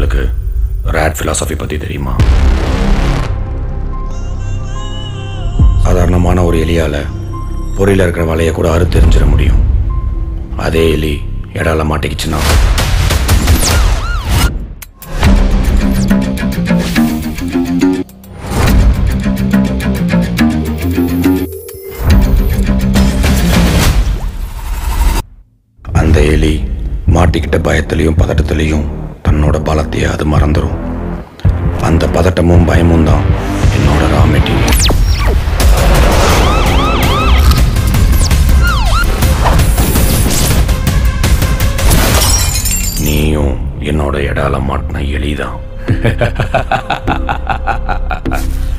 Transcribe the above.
உங்களுக்கு rate philosophy பற்றி தெரியுமா சாதாரணமான ஒரு எலியால் பொறியில் இருக்கிற வலையை கூட அறுத்து தெரிஞ்சிட முடியும் அதே எலி இடால மாட்டிக்கிச்சுன்னா அந்த எலி மாட்டிக்கிட்ட பயத்திலையும் பதட்டத்திலையும் தன்னோட பலத்தையே அது மறந்துடும் அந்த பதட்டமும் பயமும் தான் என்னோட ரா மெட்டீரியல் நீயும் என்னோட இடால மாட்டின எலிதான்